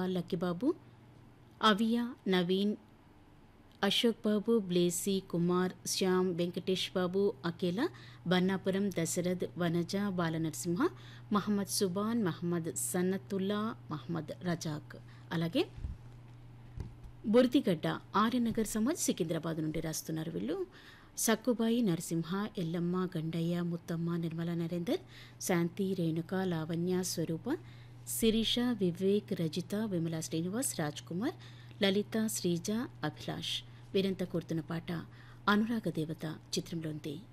లక్కిబాబు అవియా నవీన్ అశోక్ బాబు బ్లేసి కుమార్ శ్యామ్ వెంకటేష్ బాబు అకేలా బన్నాపురం దశరథ్ వనజ బాలనరసింహ మహమ్మద్ సుబాన్ మహమ్మద్ సన్నతుల్లా మహమ్మద్ రజాక్ అలాగే బుర్దిగడ్డ ఆర్యనగర్ సమాజ్ సికింద్రాబాద్ నుండి రాస్తున్నారు వీళ్ళు సక్కుబాయి నరసింహ ఎల్లమ్మ గండయ్య ముత్తమ్మ నిర్మల నరేందర్ శాంతి రేణుక లావణ్య స్వరూప శిరీష వివేక్ రజిత విమలా శ్రీనివాస్ రాజ్ కుమార్ లలిత శ్రీజ అభిలాష్ వీరంతా కోరుతున్న పాట అనురాగ దేవత చిత్రంలోంది